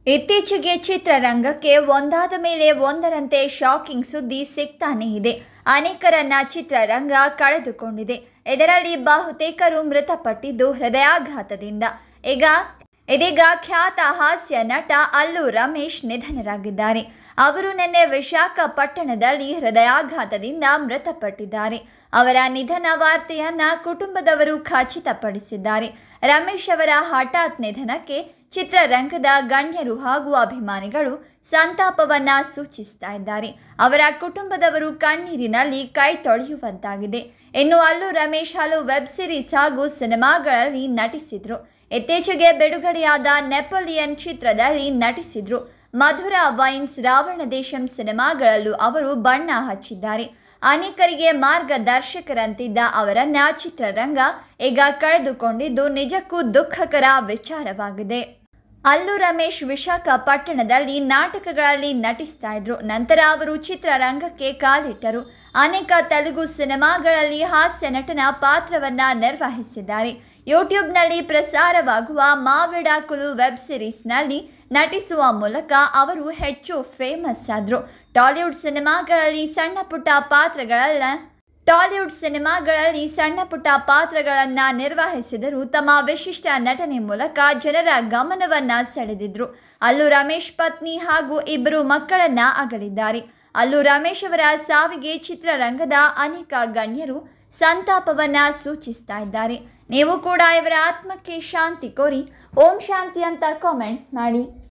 ಇತ್ತೀಚೆಗೆ ಚಿತ್ರರಂಗಕ್ಕೆ ಒಂದಾದ ಮೇಲೆ ಒಂದರಂತೆ ಶಾಕಿಂಗ್ ಸುದ್ದಿ ಸಿಗ್ತಾನೇ ಇದೆ ಅನೇಕರನ್ನ ಚಿತ್ರರಂಗ ಕಳೆದುಕೊಂಡಿದೆ ಇದರಲ್ಲಿ ಬಹುತೇಕರು ಮೃತಪಟ್ಟಿದ್ದು ಹೃದಯಾಘಾತದಿಂದ ಈಗ ಇದೀಗ ಖ್ಯಾತ ಹಾಸ್ಯ ನಟ ಅಲ್ಲು ರಮೇಶ್ ನಿಧನರಾಗಿದ್ದಾರೆ ಅವರು ನಿನ್ನೆ ವಿಶಾಖಪಟ್ಟಣದಲ್ಲಿ ಹೃದಯಾಘಾತದಿಂದ ಮೃತಪಟ್ಟಿದ್ದಾರೆ ಅವರ ನಿಧನ ವಾರ್ತೆಯನ್ನ ಕುಟುಂಬದವರು ಖಚಿತಪಡಿಸಿದ್ದಾರೆ ರಮೇಶ್ ಅವರ ಹಠಾತ್ ನಿಧನಕ್ಕೆ ಚಿತ್ರರಂಗದ ಗಣ್ಯರು ಹಾಗೂ ಅಭಿಮಾನಿಗಳು ಸಂತಾಪವನ್ನ ಸೂಚಿಸ್ತಾ ಇದ್ದಾರೆ ಅವರ ಕುಟುಂಬದವರು ಕಣ್ಣೀರಿನಲ್ಲಿ ಕೈ ತೊಳೆಯುವಂತಾಗಿದೆ ಇನ್ನು ಅಲ್ಲು ರಮೇಶ್ ಹಲವು ವೆಬ್ ಸಿರೀಸ್ ಹಾಗೂ ಸಿನಿಮಾಗಳಲ್ಲಿ ನಟಿಸಿದ್ರು ಇತ್ತೀಚೆಗೆ ಬಿಡುಗಡೆಯಾದ ನೆಪೋಲಿಯನ್ ಚಿತ್ರದಲ್ಲಿ ನಟಿಸಿದ್ರು ಮಧುರ ವೈನ್ಸ್ ರಾವಣ ದೇಶಂ ಸಿನಿಮಾಗಳಲ್ಲೂ ಅವರು ಬಣ್ಣ ಹಚ್ಚಿದ್ದಾರೆ ಅನೇಕರಿಗೆ ಮಾರ್ಗದರ್ಶಕರಂತಿದ್ದ ಅವರನ್ನ ಚಿತ್ರರಂಗ ಈಗ ಕಳೆದುಕೊಂಡಿದ್ದು ನಿಜಕ್ಕೂ ದುಃಖಕರ ವಿಚಾರವಾಗಿದೆ ಅಲ್ಲು ರಮೇಶ್ ವಿಶಾಖಪಟ್ಟಣದಲ್ಲಿ ನಾಟಕಗಳಲ್ಲಿ ನಟಿಸ್ತಾ ಇದ್ರು ನಂತರ ಅವರು ಚಿತ್ರರಂಗಕ್ಕೆ ಕಾಲಿಟ್ಟರು ಅನೇಕ ತೆಲುಗು ಸಿನಿಮಾಗಳಲ್ಲಿ ಹಾಸ್ಯ ನಟನ ಪಾತ್ರವನ್ನ ನಿರ್ವಹಿಸಿದ್ದಾರೆ ಯೂಟ್ಯೂಬ್ನಲ್ಲಿ ಪ್ರಸಾರವಾಗುವ ಮಾವಿಡಾಕುಲು ವೆಬ್ ಸಿರೀಸ್ನಲ್ಲಿ ನಟಿಸುವ ಮೂಲಕ ಅವರು ಹೆಚ್ಚು ಫೇಮಸ್ ಆದರು ಟಾಲಿವುಡ್ ಸಿನಿಮಾಗಳಲ್ಲಿ ಸಣ್ಣ ಪುಟ್ಟ ಪಾತ್ರಗಳಲ್ಲ ಟಾಲಿವುಡ್ ಸಿನಿಮಾಗಳಲ್ಲಿ ಸಣ್ಣ ಪುಟ್ಟ ಪಾತ್ರಗಳನ್ನು ನಿರ್ವಹಿಸಿದರು ತಮ್ಮ ವಿಶಿಷ್ಟ ನಟನೆ ಮೂಲಕ ಜನರ ಗಮನವನ್ನ ಸೆಳೆದಿದ್ರು ಅಲ್ಲು ರಮೇಶ್ ಪತ್ನಿ ಹಾಗೂ ಇಬ್ಬರು ಮಕ್ಕಳನ್ನ ಅಗಲಿದ್ದಾರೆ ಅಲ್ಲು ರಮೇಶ್ ಅವರ ಸಾವಿಗೆ ಚಿತ್ರರಂಗದ ಅನೇಕ ಗಣ್ಯರು ಸಂತಾಪವನ್ನ ಸೂಚಿಸ್ತಾ ಇದ್ದಾರೆ ನೀವು ಕೂಡ ಇವರ ಆತ್ಮಕ್ಕೆ ಶಾಂತಿ ಕೋರಿ ಓಂ ಶಾಂತಿ ಅಂತ ಕಾಮೆಂಟ್ ಮಾಡಿ